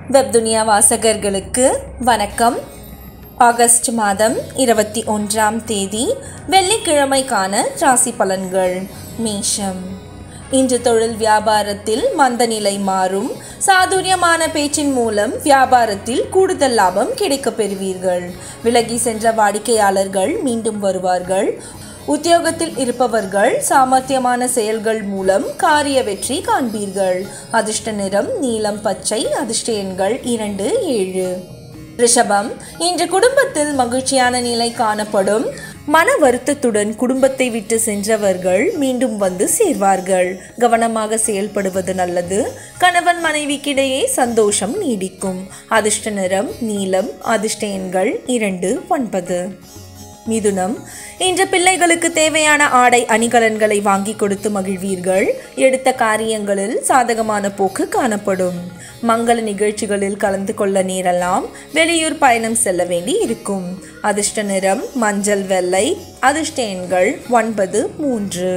வெப்துனியா வாசகர்களுக்கு வணக்கம் ஆகஸ்ட் மாதம் இருபத்தி ஒன்றாம் தேதி வெள்ளிக்கிழமைக்கான ராசி பலன்கள் மேஷம் இன்று தொழில் வியாபாரத்தில் மந்த நிலை மாறும் சாதுரியமான பேச்சின் மூலம் வியாபாரத்தில் கூடுதல் லாபம் கிடைக்கப் பெறுவீர்கள் விலகி சென்ற வாடிக்கையாளர்கள் மீண்டும் வருவார்கள் உத்தியோகத்தில் இருப்பவர்கள் சாமர்த்தியமான செயல்கள் மூலம் காரிய வெற்றி காண்பீர்கள் அதிர்ஷ்ட நிறம் நீலம் பச்சை அதிர்ஷ்ட எண்கள் இரண்டு ஏழு ரிஷபம் இன்று குடும்பத்தில் மகிழ்ச்சியான நிலை காணப்படும் மன வருத்தத்துடன் குடும்பத்தை விட்டு சென்றவர்கள் மீண்டும் வந்து சேர்வார்கள் கவனமாக செயல்படுவது நல்லது கணவன் மனைவிக்கிடையே சந்தோஷம் நீடிக்கும் அதிர்ஷ்ட நிறம் நீலம் அதிர்ஷ்ட எண்கள் இரண்டு ஒன்பது மிதுனம் இன்று பிள்ளைகளுக்கு தேவையான ஆடை அணிகலன்களை வாங்கி கொடுத்து மகிழ்வீர்கள் எடுத்த காரியங்களில் சாதகமான போக்கு காணப்படும் மங்கள நிகழ்ச்சிகளில் கலந்து கொள்ள நேரலாம் வெளியூர் பயணம் செல்ல வேண்டி இருக்கும் அதிர்ஷ்ட நிறம் மஞ்சள் வெள்ளை அதிர்ஷ்ட எண்கள் ஒன்பது மூன்று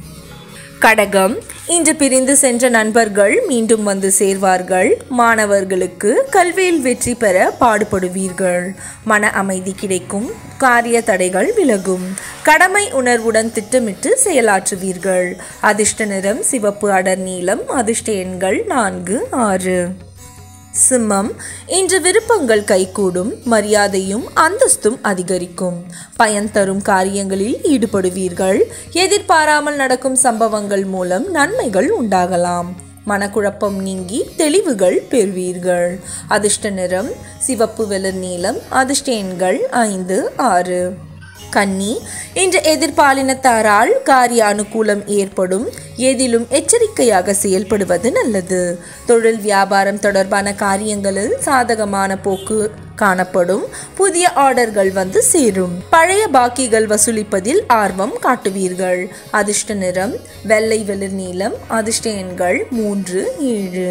கடகம் இன்று பிரிந்து சென்ற நண்பர்கள் மீண்டும் வந்து சேர்வார்கள் மாணவர்களுக்கு கல்வியில் வெற்றி பெற பாடுபடுவீர்கள் மன அமைதி கிடைக்கும் காரிய தடைகள் விலகும் கடமை உணர்வுடன் திட்டமிட்டு செயலாற்றுவீர்கள் அதிர்ஷ்ட நிறம் சிவப்பு அடர் நீலம் அதிர்ஷ்ட எண்கள் நான்கு ஆறு சிம்மம் இன்று விருப்பங்கள் கைகூடும் மரியாதையும் அந்தஸ்தும் அதிகரிக்கும் பயன் தரும் காரியங்களில் ஈடுபடுவீர்கள் எதிர்பாராமல் நடக்கும் சம்பவங்கள் மூலம் நன்மைகள் உண்டாகலாம் மனக்குழப்பம் நீங்கி தெளிவுகள் பெறுவீர்கள் அதிர்ஷ்ட நிறம் சிவப்பு வெள்ளர் நீலம் அதிர்ஷ்ட எண்கள் ஐந்து ஆறு கன்னி இன்று எதிர்பாலினத்தாரால் காரிய அனுகூலம் ஏற்படும் எதிலும் எச்சரிக்கையாக செயல்படுவது நல்லது தொழில் வியாபாரம் தொடர்பான காரியங்களில் சாதகமான போக்கு காணப்படும் புதிய ஆர்டர்கள் வந்து சேரும் பழைய பாக்கிகள் வசூலிப்பதில் ஆர்வம் காட்டுவீர்கள் அதிர்ஷ்ட நிறம் வெள்ளை வெளிர் நீலம் அதிர்ஷ்ட எண்கள் மூன்று ஏழு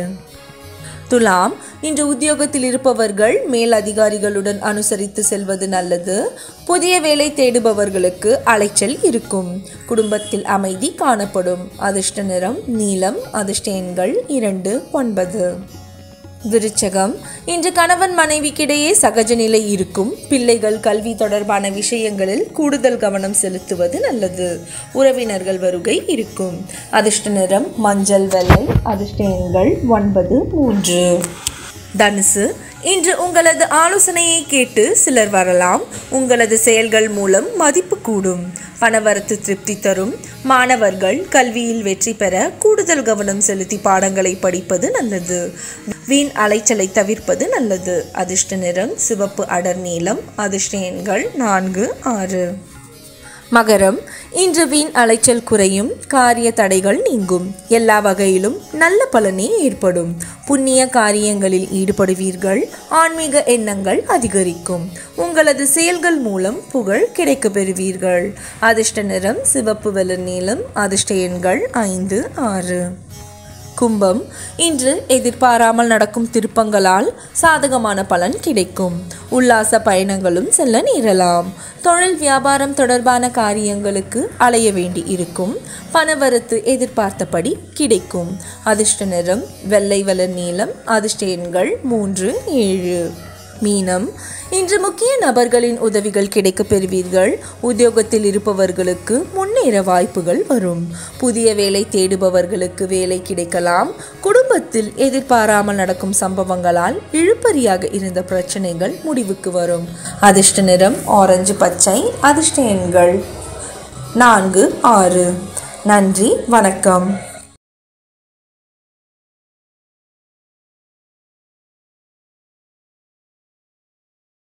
துலாம் இன்று உத்தியோகத்தில் இருப்பவர்கள் மேல் அதிகாரிகளுடன் அனுசரித்து செல்வது நல்லது புதிய வேலை தேடுபவர்களுக்கு அலைச்சல் இருக்கும் குடும்பத்தில் அமைதி காணப்படும் அதிர்ஷ்ட நிறம் நீலம் அதிர்ஷ்ட எண்கள் இரண்டு ஒன்பது விருச்சகம் இன்று கணவன் மனைவிக்கிடையே சகஜ நிலை இருக்கும் பிள்ளைகள் கல்வி தொடர்பான விஷயங்களில் கூடுதல் கவனம் செலுத்துவது நல்லது உறவினர்கள் வருகை இருக்கும் அதிர்ஷ்ட நிறம் மஞ்சள் வெள்ளை அதிர்ஷ்ட எண்கள் ஒன்பது மூன்று தனுசு இன்று உங்களது ஆலோசனையை கேட்டு சிலர் வரலாம் உங்களது செயல்கள் மூலம் மதிப்பு கூடும் பணவரத்து திருப்தி தரும் மாணவர்கள் கல்வியில் வெற்றி பெற கூடுதல் கவனம் செலுத்தி பாடங்களை படிப்பது நல்லது வீண் அலைச்சலை தவிர்ப்பது நல்லது அதிர்ஷ்ட நிறம் சிவப்பு அடர் நீலம் அதிர்ஷ்ட எண்கள் நான்கு ஆறு மகரம் இன்று வீண் அலைச்சல் குறையும் காரிய தடைகள் நீங்கும் எல்லா வகையிலும் நல்ல பலனே ஏற்படும் புண்ணிய காரியங்களில் ஈடுபடுவீர்கள் ஆன்மீக எண்ணங்கள் அதிகரிக்கும் உங்களது செயல்கள் மூலம் புகழ் கிடைக்க பெறுவீர்கள் அதிர்ஷ்ட நிறம் சிவப்பு வெள்ளர் நீளம் அதிர்ஷ்ட எண்கள் ஐந்து ஆறு கும்பம் இன்று எதிர்பாராமல் நடக்கும் திருப்பங்களால் சாதகமான பலன் கிடைக்கும் உல்லாச பயணங்களும் செல்ல நேரலாம் தொழில் வியாபாரம் தொடர்பான காரியங்களுக்கு அலைய வேண்டி இருக்கும் பணவரத்து எதிர்பார்த்தபடி கிடைக்கும் அதிர்ஷ்ட நிறம் வெள்ளை வளர் நீளம் அதிர்ஷ்ட எண்கள் மூன்று ஏழு மீனம் இன்று முக்கிய நபர்களின் உதவிகள் கிடைக்க பெறுவீர்கள் உத்தியோகத்தில் இருப்பவர்களுக்கு முன்னேற வாய்ப்புகள் வரும் புதிய வேலை தேடுபவர்களுக்கு வேலை கிடைக்கலாம் குடும்பத்தில் எதிர்பாராமல் நடக்கும் சம்பவங்களால் இழுபறியாக இருந்த பிரச்சனைகள் முடிவுக்கு வரும் அதிர்ஷ்ட நிறம் ஆரஞ்சு பச்சை அதிர்ஷ்ட எண்கள் நான்கு ஆறு நன்றி வணக்கம்